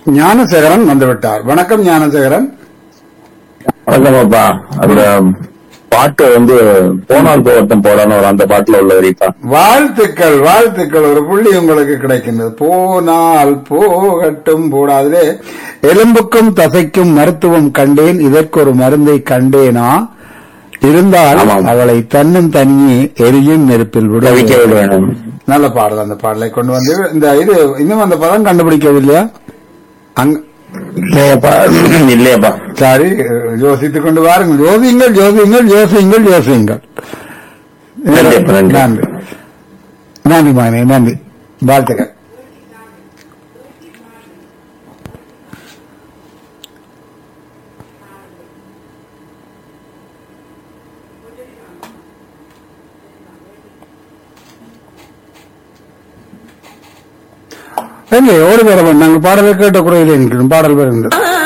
ஞானசேகரன் வந்துவிட்டார் வணக்கம் ஞானசேகரன் வணக்கமாப்பா அதுல பாட்டு வந்து போனால் போகட்டும் போடான்னு ஒரு அந்த பாட்டுல உள்ள வரிப்பா வாழ்த்துக்கள் வாழ்த்துக்கள் ஒரு புள்ளி உங்களுக்கு கிடைக்கின்றது போனால் போகட்டும் போடாதே எலும்புக்கும் தசைக்கும் மருத்துவம் கண்டேன் இதற்கு ஒரு மருந்தை கண்டேனா இருந்தால் ஆமாம். அவளை தன்னும் தனியே எரியும் நெருப்பில் தவிக்க விட விட வேணும் நல்ல பாடல் அந்த பாடலை கொண்டு வந்து இந்த இது இன்னும் அந்த பதம் கண்டுபிடிக்கவில்லையா அங்க இல்லையாப்பா இல்லையாப்பா சரி யோசித்துக் கொண்டு வாருங்கள் யோசியுங்கள் யோசியுங்கள் யோசியுங்கள் யோசியுங்கள் நன்றி, நன்றி. நன்றி நன்றி மகனே நன்றி வாழ்த்துக்கள் எங்கே ஓடி வர நாங்கள் பாடலை கேட்ட குறையிலே நிற்கிறோம் பாடல் வருகின்றது